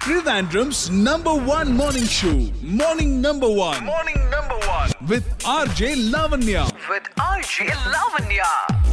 Trivandrum's number one morning show, Morning Number One, Morning number one with RJ Lavanya. with RJ Lavanya.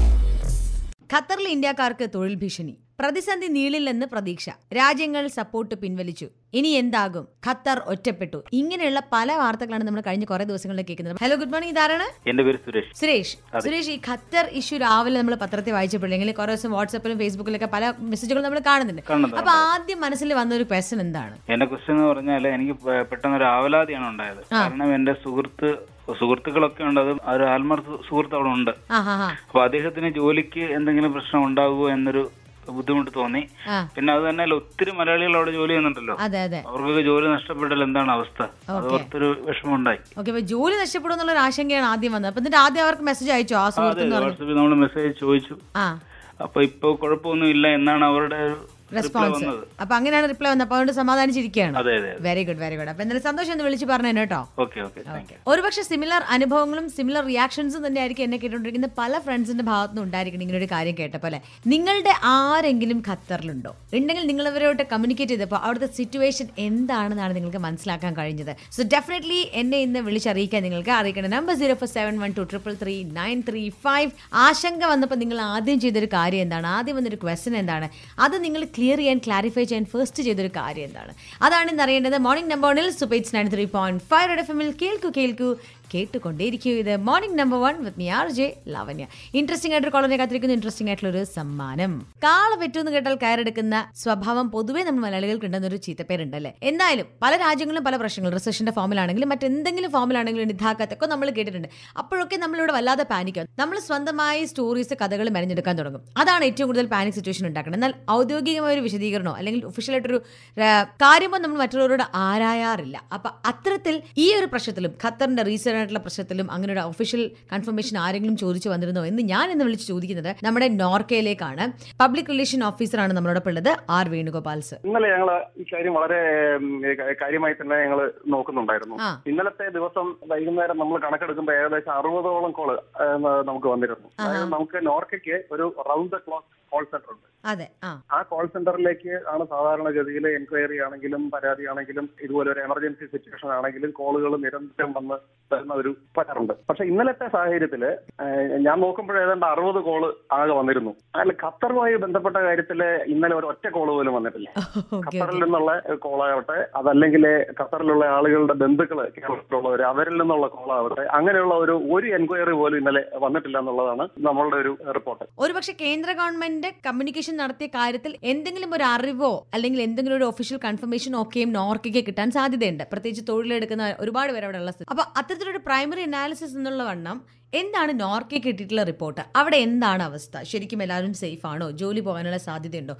ഖത്തറിൽ ഇന്ത്യക്കാർക്ക് തൊഴിൽ ഭീഷണി പ്രതിസന്ധി നീളില്ലെന്ന് പ്രതീക്ഷ രാജ്യങ്ങൾ സപ്പോർട്ട് പിൻവലിച്ചു ഇനി എന്താകും ഖത്തർ ഒറ്റപ്പെട്ടു ഇങ്ങനെയുള്ള പല വാർത്തകളാണ് നമ്മൾ കഴിഞ്ഞ കുറെ ദിവസങ്ങളിൽ കേൾക്കുന്നത് ഹലോ ഗുഡ് മോർണിംഗ് ഇതാരാണ് എന്റെ പേര് സുരേഷ് സുരേഷ് സുരേഷ് ഈ ഖത്തർ ഇഷ്യൂ രാവിലെ നമ്മൾ പത്രത്തിൽ വായിച്ചപ്പോഴെങ്കിൽ കുറെ ദിവസം വാട്സാപ്പിലും ഫേസ്ബുക്കിലൊക്കെ പല മെസ്സേജുകൾ നമ്മൾ കാണുന്നുണ്ട് കാണുന്നുണ്ട്. അപ്പൊ ആദ്യം മനസ്സിൽ വന്ന ഒരു ക്വസ്റ്റൻ എന്താണ് എന്റെ ക്വസ്റ്റ്യൻ എന്ന് പറഞ്ഞാല് എനിക്ക് പെ- പെട്ടെന്ന് ഒരു ആവലാതിയാണ് ഉണ്ടായത് കാരണം എന്റെ സുഹൃത്ത് സുഹൃത്തുക്കളൊക്കെ ഉണ്ട് അത് ഒരു ആത്മാർ സുഹൃത്ത് അവിടെ ഉണ്ട് ആ ഹാ ഹാ അപ്പൊ അദ്ദേഹത്തിന് ജോലിക്ക് എന്തെങ്കിലും പ്രശ്നം ഉണ്ടാകുമോ എന്നൊരു ബുദ്ധിമുട്ട് തോന്നി ആ പിന്നെ അത് തന്നെ ഒത്തിരി മലയാളികൾ അവിടെ ജോലി ചെയ്യുന്നുണ്ടല്ലോ അതെ അതെ അവർക്കൊക്കെ ജോലി നഷ്ടപ്പെട്ടാൽ എന്താണ് അവസ്ഥ അത് ഓർത്തൊരു വിഷമം ഉണ്ടായി ഓക്കെ അപ്പൊ ജോലി നഷ്ടപ്പെടും എന്നുള്ള ഒരു ആശങ്കയാണ് ആദ്യം വന്നത് അപ്പൊ എന്നിട്ട് ആദ്യം അവർക്ക് മെസ്സേജ് അയച്ചോ ആ അതെ സുഹൃത്ത് എന്ന് പറഞ്ഞു വാട്സപ്പിൽ നമ്മൾ മെസ്സേജ് ചോദിച്ചു ആ അപ്പൊ ഇപ്പൊ കുഴപ്പമൊന്നും ഇല്ല എന്നാണ് അവരുടെ റിപ്ലൈ റെസ്പോൺസ് വന്നത് അപ്പൊ അങ്ങനെയാണ് റിപ്ലൈ വന്നത് അപ്പൊ അതുകൊണ്ട് സമാധാനിച്ചിരിക്കുകയാണ് അതെ അതെ വെരി ഗുഡ് വെരി ഗുഡ് അപ്പൊ എന്തായാലും സന്തോഷം എന്ന് വിളിച്ച് പറഞ്ഞു കേട്ടോ ഓക്കെ ഓക്കെ താങ്ക് യു ഒരുപക്ഷെ സിമിലർ അനുഭവങ്ങളും സിമിലർ റിയാക്ഷൻസും തന്നെ ആയിരിക്കും എന്നെ കേട്ടുകൊണ്ടിരിക്കുന്ന പല ഫ്രണ്ട്സിന്റെ ഭാഗത്തുനിന്ന് ഉണ്ടായിരിക്കണം ഇങ്ങനെ ഒരു കാര്യം കേട്ടപ്പോൾ അല്ലെ നിങ്ങളുടെ ആരെങ്കിലും ഖത്തറിലുണ്ടോ ഉണ്ടെങ്കിൽ നിങ്ങൾ അവരോട്ട് കമ്മ്യൂണിക്കേറ്റ് ചെയ്തപ്പോൾ അവിടുത്തെ സിറ്റുവേഷൻ എന്താണെന്നാണ് നിങ്ങൾക്ക് മനസ്സിലാക്കാൻ കഴിഞ്ഞത് സോ ഡെഫിനറ്റ്ലി എന്നെ ഇന്ന് വിളിച്ചറിയിക്കാൻ നിങ്ങൾക്ക് അറിയിക്കണം number zero four seven one two triple three nine three five ആശങ്ക വന്നപ്പോൾ നിങ്ങൾ ആദ്യം ചെയ്തൊരു കാര്യം എന്താണ് ആദ്യം വന്നൊരു ക്വസ്റ്റൻ എന്താണ് അത് നിങ്ങൾ ക്ലിയർ ചെയ്യാൻ ക്ലാരിഫൈ ചെയ്യാൻ ഫസ്റ്റ് ചെയ്തൊരു കാര്യം എന്താണ് അതാണ് ഇന്ന് അറിയേണ്ടത് മോർണിംഗ് നമ്പറിൽ സുപേറ്റ്സ് nine three point five F എമ്മിൽ കേൾക്കൂ കേൾക്കൂ കേട്ടുകൊണ്ടേയിരിക്കൂ ഇത് morning number one with me R J Lavanya interesting ആയിട്ടൊരു കോളനെ കാത്തിരിക്കുന്ന ഇൻട്രസ്റ്റിംഗ് ആയിട്ടുള്ള ഒരു സമ്മാനം കാള പെറ്റൂന്ന് കേട്ടാൽ കയറെടുക്കുന്ന സ്വഭാവം പൊതുവേ നമ്മൾ മലയാളികൾക്ക് ഉണ്ടെന്ന ഒരു ചീത്തപ്പേരുണ്ടല്ലേ എന്തായാലും പല രാജ്യങ്ങളും പല പ്രശ്നങ്ങൾ റിസഷന്റെ ഫോമിലാണെങ്കിലും മറ്റെന്തെങ്കിലും ഫോമിലാണെങ്കിലും നിധാക്കത്തൊക്കെ നമ്മൾ കേട്ടിട്ടുണ്ട് അപ്പോഴൊക്കെ നമ്മളിവിടെ വല്ലാതെ പാനിക്കും നമ്മൾ സ്വന്തമായി സ്റ്റോറീസ് കഥകൾ മെനഞ്ഞെടുക്കാൻ തുടങ്ങും അതാണ് ഏറ്റവും കൂടുതൽ പാനിക് സിറ്റുവേഷൻ ഉണ്ടാക്കുന്നത് എന്നാൽ ഔദ്യോഗികമായ ഒരു വിശദീകരണമോ അല്ലെങ്കിൽ ഒഫീഷ്യലായിട്ടൊരു ആ, കാര്യമോ നമ്മൾ മറ്റുള്ളവരോട് ആരായാറില്ല അപ്പൊ അത്തരത്തിൽ ഈ ഒരു പ്രശ്നത്തിലും ഖത്തറിന്റെ റീസെന്റ് ആയിട്ടുള്ള പ്രശ്നത്തിലും അങ്ങനെ ഒരു ഒഫീഷ്യൽ കൺഫർമേഷൻ ആരെങ്കിലും ചോദിച്ചു വന്നിരുന്നോ എന്ന് ഞാൻ ഇന്ന് വിളിച്ച് ചോദിക്കുന്നത് നമ്മുടെ നോർക്കയിലേക്കാണ് പബ്ലിക് റിലേഷൻ ഓഫീസറാണ് നമ്മളോടൊപ്പം ഉള്ളത് ആർ വേണുഗോപാൽ സർ ഇന്നലെ ഞങ്ങൾ ഈ കാര്യം വളരെ ഉം, ക- കാര്യമായി തന്നെ ഞങ്ങൾ നോക്കുന്നുണ്ടായിരുന്നു ആ. ഇന്നലത്തെ ദിവസം വൈകുന്നേരം നമ്മൾ കണക്കെടുക്കുമ്പോൾ ഏകദേശം അറുപതോളം കോള് നമുക്ക് വന്നിരുന്നു അതായത് നമുക്ക് നോർക്കയ്ക്ക് ഒരു round the clock call center ഉണ്ട് അതെ ആ ആ കോൾ സെന്ററിലേക്ക് ആണ് സാധാരണഗതിയിൽ എൻക്വയറി ആണെങ്കിലും പരാതി ആണെങ്കിലും ഇതുപോലെ ഒരു എമർജൻസി സിറ്റുവേഷൻ ആണെങ്കിലും കോളുകൾ നിരന്തരം വന്ന് തരുന്ന ഒരു പറ്റാറുണ്ട് പക്ഷെ ഇന്നലത്തെ സാഹചര്യത്തിൽ ഞാൻ നോക്കുമ്പോൾ ഏതാണ്ട് അറുപത് കോള് ആകെ വന്നിരുന്നു അതിൽ ഖത്തറുമായി ബന്ധപ്പെട്ട കാര്യത്തിൽ ഇന്നലെ ഒരു ഒറ്റ കോള് പോലും വന്നിട്ടില്ല ഓക്കെ ഖത്തറിൽ നിന്നുള്ള കോളാവട്ടെ അതല്ലെങ്കിൽ ഖത്തറിലുള്ള ആളുകളുടെ ബന്ധുക്കള് കേരളത്തിലുള്ളവർ അവരിൽ നിന്നുള്ള കോളാവട്ടെ അങ്ങനെയുള്ള ഒരു ഒരു എൻക്വയറി പോലും ഇന്നലെ വന്നിട്ടില്ല എന്നുള്ളതാണ് നമ്മളുടെ ഒരു റിപ്പോർട്ട് ഒരുപക്ഷെ കേന്ദ്ര ഗവൺമെന്റ് കമ്മ്യൂണിക്കേഷൻ നടത്തിയ കാര്യത്തിൽ എന്തെങ്കിലും ഒരു അറിവോ അല്ലെങ്കിൽ എന്തെങ്കിലും ഒരു ഒഫീഷ്യൽ കൺഫർമേഷൻ ഒക്കെയും നോർക്കയ്ക്ക് കിട്ടാൻ സാധ്യതയുണ്ട് പ്രത്യേകിച്ച് തൊഴിലെടുക്കുന്ന ഒരുപാട് പേര് അവിടെ ഉള്ള സ്ഥിതി അപ്പൊ അത്തരത്തിലൊരു പ്രൈമറി അനാലിസിസ് എന്നുള്ള വണ്ണം എന്താണ് നോർക്കയ്ക്ക് കിട്ടിയിട്ടുള്ള റിപ്പോർട്ട് അവിടെ എന്താണ് അവസ്ഥ ശരിക്കും എല്ലാവരും സേഫ് ആണോ ജോലി പോകാനുള്ള സാധ്യതയുണ്ടോ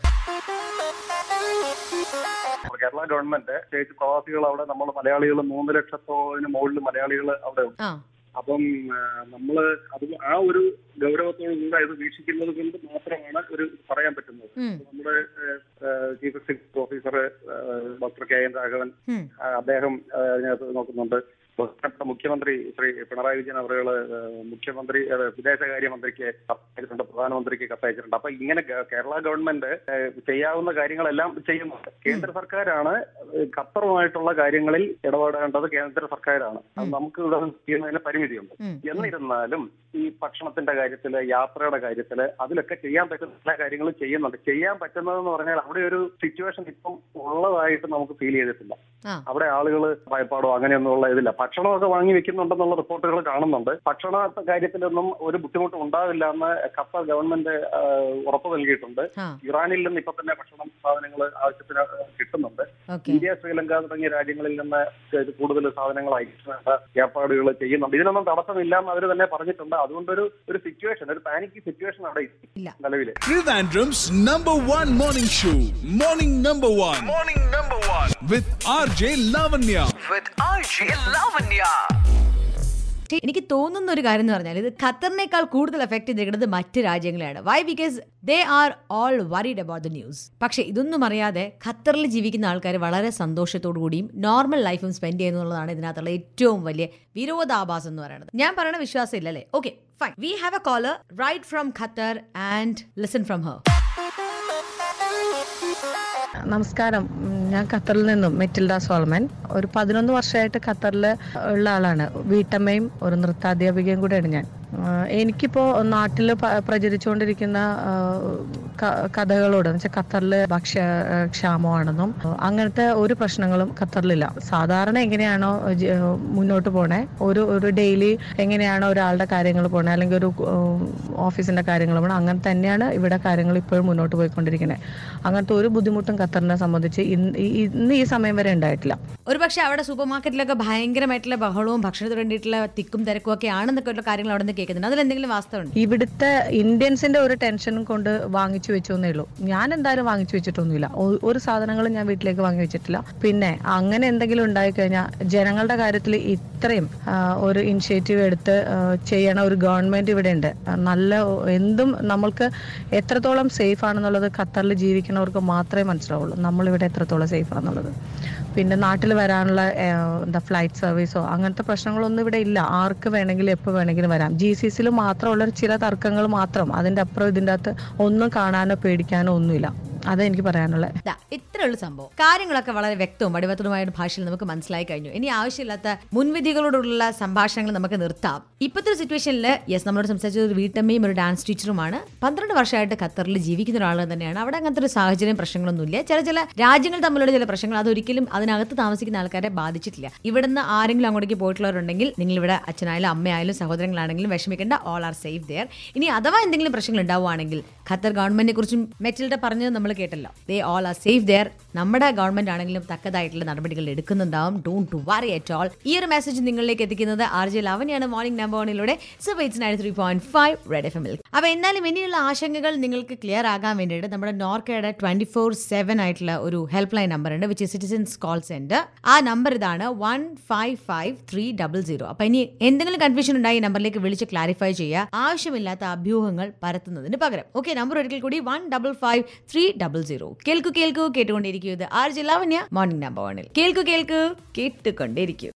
കേരള ഗവൺമെന്റ് പ്രത്യേകിച്ച് പ്രവാസികൾ അവിടെ നമ്മൾ മലയാളികൾ മൂന്ന് ലക്ഷത്തോന് മുകളിൽ മലയാളികൾ അവിടെ ഉണ്ട് ആ അപ്പം ആ, നമ്മള് അത് ആ ഒരു ഗൗരവത്തോടു കൂടെ ഇത് വീക്ഷിക്കുന്നത് കൊണ്ട് മാത്രമാണ് ഒരു പറയാൻ പറ്റുന്നത് ഉം. നമ്മുടെ chief executive officer doctor K N Raghavan ഉം. ആ, അദ്ദേഹം ആ, ഇതിനകത്ത് നോക്കുന്നുണ്ട് ബഹുമാനപ്പെട്ട മുഖ്യമന്ത്രി ശ്രീ പിണറായി വിജയൻ അവരുകള് മുഖ്യമന്ത്രി ആ, വിദേശകാര്യമന്ത്രിക്ക് കത്തയച്ചിട്ടുണ്ട് പ്രധാനമന്ത്രിക്ക് കത്തയച്ചിട്ടുണ്ട് അപ്പൊ ഇങ്ങനെ ഗ- കേരള ഗവൺമെന്റ് ആ, ചെയ്യാവുന്ന കാര്യങ്ങളെല്ലാം ചെയ്യുന്നുണ്ട് കേന്ദ്ര സർക്കാരാണ് ഖത്തറുമായിട്ടുള്ള കാര്യങ്ങളിൽ ഇടപെടേണ്ടത് കേന്ദ്ര സർക്കാരാണ് അത് നമുക്ക് ഇവിടെ ചെയ്യുന്നതിന് പരിമിതിയുണ്ട് ഉം. എന്നിരുന്നാലും ഈ ഭക്ഷണത്തിന്റെ കാര്യത്തില് യാത്രയുടെ കാര്യത്തില് അതിലൊക്കെ ചെയ്യാൻ പറ്റുന്ന എല്ലാ കാര്യങ്ങളും ചെയ്യുന്നുണ്ട് ചെയ്യാൻ പറ്റുന്നതെന്ന് പറഞ്ഞാൽ അവിടെ ഒരു സിറ്റുവേഷൻ ഇപ്പം ഉള്ളതായിട്ട് നമുക്ക് ഫീൽ ചെയ്തിട്ടില്ല ആ അവിടെ ആളുകൾ ഭയപ്പാടോ അങ്ങനെയൊന്നുമുള്ള ഇതില്ല ഭക്ഷണമൊക്കെ വാങ്ങി വെക്കുന്നുണ്ടെന്നുള്ള റിപ്പോർട്ടുകൾ കാണുന്നുണ്ട് ഭക്ഷണ കാര്യത്തിലൊന്നും ഒരു ബുദ്ധിമുട്ടും ഉണ്ടാവില്ല എന്ന് ഖത്തർ ഗവൺമെന്റ് ആ, ഉറപ്പ് നൽകിയിട്ടുണ്ട് ആ ഇറാനിൽ നിന്ന് ഇപ്പൊ തന്നെ ഭക്ഷണം സാധനങ്ങൾ ആവശ്യത്തിന് കിട്ടുന്നുണ്ട് ഓക്കെ ഇന്ത്യ ശ്രീലങ്ക തുടങ്ങിയ രാജ്യങ്ങളിൽ നിന്ന് ഇത് കൂടുതൽ സാധനങ്ങൾ അയച്ചുവേണ്ട ഏർപ്പാടുകൾ ചെയ്യുന്നുണ്ട് ഇതിനൊന്നും തടസ്സമില്ല എന്ന് അവർ തന്നെ പറഞ്ഞിട്ടുണ്ട് അതുകൊണ്ടൊരു ഒരു സിറ്റുവേഷൻ ഒരു പാനിക് സിറ്റുവേഷൻ അവിടെ ഇല്ല. നിലവിൽ Trivandrum's number one morning show, Morning Number One, Morning number one with RJ Lavanya. with RJ Lavanya. പക്ഷേ എനിക്ക് തോന്നുന്ന ഒരു കാര്യം എന്ന് പറഞ്ഞാൽ ഇത് ഖത്തറിനേക്കാൾ കൂടുതൽ എഫക്ട് ചെയ്തിരിക്കുന്നത് മറ്റ് രാജ്യങ്ങളെയാണ് why because they are all worried about the news പക്ഷേ ഇതൊന്നും അറിയാതെ ഖത്തറിൽ ജീവിക്കുന്ന ആൾക്കാർ വളരെ സന്തോഷത്തോടു കൂടിയും നോർമൽ ലൈഫും സ്പെൻഡ് ചെയ്യുന്നുള്ളതാണ് ഇതിനകത്തുള്ള ഏറ്റവും വലിയ വിരോധാഭാസം എന്ന് പറയുന്നത് ഞാൻ പറയണ വിശ്വാസം ഇല്ലല്ലേ okay fine we have a caller right from Qatar and listen from her നമസ്കാരം ഉം, ഞാൻ ഖത്തറിൽ നിന്നും മെറ്റിൽഡ സോൾമൻ ഒരു പതിനൊന്ന് വർഷമായിട്ട് ഖത്തറിൽ ഉള്ള ആളാണ് വീട്ടമ്മയും ഒരു നൃത്താധ്യാപികയും കൂടെയാണ് ഞാൻ ആഹ് എനിക്കിപ്പോ നാട്ടിൽ പ്രചരിച്ചുകൊണ്ടിരിക്കുന്ന ആഹ് ക- കഥകളോട് എന്ന് വെച്ചാൽ ഖത്തറിൽ ഭക്ഷ്യ ആഹ് ക്ഷാമമാണെന്നും അങ്ങനത്തെ ഒരു പ്രശ്നങ്ങളും ഖത്തറിലില്ല സാധാരണ എങ്ങനെയാണോ ജ- മുന്നോട്ട് പോണേ ഒരു ഒരു ഡെയിലി എങ്ങനെയാണോ ഒരാളുടെ കാര്യങ്ങൾ പോണേ അല്ലെങ്കിൽ ഒരു ഉം, ഓഫീസിന്റെ കാര്യങ്ങൾ പോണേ അങ്ങനെ തന്നെയാണ് ഇവിടെ കാര്യങ്ങൾ ഇപ്പോഴും മുന്നോട്ട് പോയിക്കൊണ്ടിരിക്കുന്നത് അങ്ങനത്തെ ഒരു ബുദ്ധിമുട്ടും ഖത്തറിനെ സംബന്ധിച്ച് ഇന്ന് ഈ- ഇന്ന് ഈ സമയം വരെ ഉണ്ടായിട്ടില്ല ഒരു പക്ഷേ അവിടെ സൂപ്പർ മാർക്കറ്റിലൊക്കെ ഭയങ്കരമായിട്ടുള്ള ബഹളവും ഭക്ഷണത്തിന് വേണ്ടിയിട്ടുള്ള തിക്കും തിരക്കും ഒക്കെ ആണെന്നൊക്കെ ഉള്ള കാര്യങ്ങൾ അവിടെ നിന്ന് കേൾക്കുന്നുണ്ട് അതിലെന്തെങ്കിലും വാസ്തവമുണ്ട് ഇവിടുത്തെ ഇന്ത്യൻസിന്റെ ഒരു ടെൻഷനും കൊണ്ട് വാങ്ങിച്ചു വെച്ചു എന്നേ ഉള്ളൂ ഞാൻ എന്തായാലും വാങ്ങിച്ചു വെച്ചിട്ടൊന്നുമില്ല ഒ- ഒരു സാധനങ്ങളും ഞാൻ വീട്ടിലേക്ക് വാങ്ങി വെച്ചിട്ടില്ല പിന്നെ അങ്ങനെ എന്തെങ്കിലും ഉണ്ടായി കഴിഞ്ഞാൽ ജനങ്ങളുടെ കാര്യത്തിൽ ഇത്രയും ആ, ഒരു ഇനിഷ്യേറ്റീവ് എടുത്ത് ആ, ചെയ്യണ ഒരു ഗവൺമെന്റ് ഇവിടെ ഉണ്ട് ആ, നല്ല ഒ- എന്തും നമ്മൾക്ക് എത്രത്തോളം സേഫ് ആണെന്നുള്ളത് ഖത്തറിൽ ജീവിക്കുന്നവർക്ക് മാത്രമേ മനസ്സിലാവുള്ളൂ നമ്മളിവിടെ എത്രത്തോളം സേഫ് ആണെന്നുള്ളത് പിന്നെ നാട്ടിൽ വരാനുള്ള ആ, എന്താ ഫ്ലൈറ്റ് സർവീസോ അങ്ങനത്തെ പ്രശ്നങ്ങളൊന്നും ഇവിടെ ഇല്ല ആർക്ക് വേണമെങ്കിലും എപ്പോൾ വേണമെങ്കിലും വരാം ജി സി സിയിൽ മാത്രമുള്ള ചില തർക്കങ്ങൾ മാത്രം അതിന്റെ അപ്പുറം ഇതിൻ്റെ അകത്ത് ഒന്നും കാണാനോ പേടിക്കാനോ ഒന്നുമില്ല അതാ എനിക്ക് പറയാനുള്ളത് ദാ, ഇത്രയുള്ള സംഭവം കാര്യങ്ങളൊക്കെ വളരെ വ്യക്തവും അടിമത്തതുമായ ഭാഷയിൽ നമുക്ക് മനസ്സിലായി കഴിഞ്ഞു ഇനി ആവശ്യമില്ലാത്ത മുൻവിധികളോടുള്ള സംഭാഷണങ്ങൾ നമുക്ക് നിർത്താം ഇപ്പോഴത്തെ ഒരു സിറ്റുവേഷനിൽ യെസ് നമ്മളോട് സംസാരിച്ചത് ഒരു വീട്ടമ്മയും ഒരു ഡാൻസ് ടീച്ചറുമാണ് പന്ത്രണ്ട് വർഷമായിട്ട് ഖത്തറിൽ ജീവിക്കുന്ന ഒരാൾ തന്നെയാണ് അവിടെ അങ്ങനത്തെ ഒരു സാഹചര്യം പ്രശ്നങ്ങളൊന്നുമില്ല ചില ചില രാജ്യങ്ങൾ തമ്മിലുള്ള ചില പ്രശ്നങ്ങൾ അതൊരിക്കലും അതിനകത്ത് താമസിക്കുന്ന ആൾക്കാരെ ബാധിച്ചിട്ടില്ല ഇവിടുന്ന് ആരെങ്കിലും അങ്ങോട്ടേക്ക് പോയിട്ടുള്ളവരുണ്ടെങ്കിൽ നിങ്ങൾ ഇവിടെ അച്ഛനായാലും അമ്മയായാലും സഹോദരങ്ങളാണെങ്കിലും വിഷമിക്കേണ്ട ഓൾ ആർ സേഫ് ദെയർ ഇനി അഥവാ എന്തെങ്കിലും പ്രശ്നങ്ങൾ ഉണ്ടാവുകയാണെങ്കിൽ ഖത്തർ ഗവൺമെന്റിനെ കുറിച്ചും മെറ്റിൽഡ പറഞ്ഞത് നമ്മൾ കേട്ടല്ലോ they all are safe there നമ്മുടെ ഗവൺമെന്റ് ആണെങ്കിലും തക്കതായിട്ടുള്ള നടപടികൾ എടുക്കുന്നുണ്ടാവും don't to worry at all ഈ ഒരു മെസ്സേജ് നിങ്ങളിലേക്ക് എത്തിക്കുന്നത് ആർ ജെ ലവനെയാണ് മോർണിംഗ് നമ്പർ വണിലൂടെ സെവൈറ്റ്സ് nine three point five red F എമ്മിൽ അപ്പൊ എന്നാലും ഇനിയുള്ള ആശങ്കകൾ നിങ്ങൾക്ക് ക്ലിയർ ആകാൻ വേണ്ടിയിട്ട് നമ്മുടെ നോർക്കയുടെ ട്വന്റി ഫോർ സെവൻ ആയിട്ടുള്ള ഒരു ഹെൽപ്പ് ലൈൻ നമ്പർ ഉണ്ട് വിച്ച് സിറ്റിസൻസ് കോൾ സെന്റർ ആ നമ്പർ ഇതാണ് one five five three double zero അപ്പൊ ഇനി എന്തെങ്കിലും കൺഫ്യൂഷൻ ഉണ്ടായി ഈ നമ്പറിലേക്ക് വിളിച്ച് ക്ലാരിഫൈ ചെയ്യുക ആവശ്യമില്ലാത്ത അഭ്യൂഹങ്ങൾ പരത്തുന്നതിന് പകരം ഓക്കെ നമ്പർ ഒരിക്കൽ കൂടി one double five three double zero കേൾക്കൂ കേൾക്കൂ കേട്ടുകൊണ്ടിരിക്കൂ ഇത് R J Lavanya morning number വണ്ണിൽ കേൾക്കൂ കേൾക്കൂ കേട്ടുകൊണ്ടേയിരിക്കൂ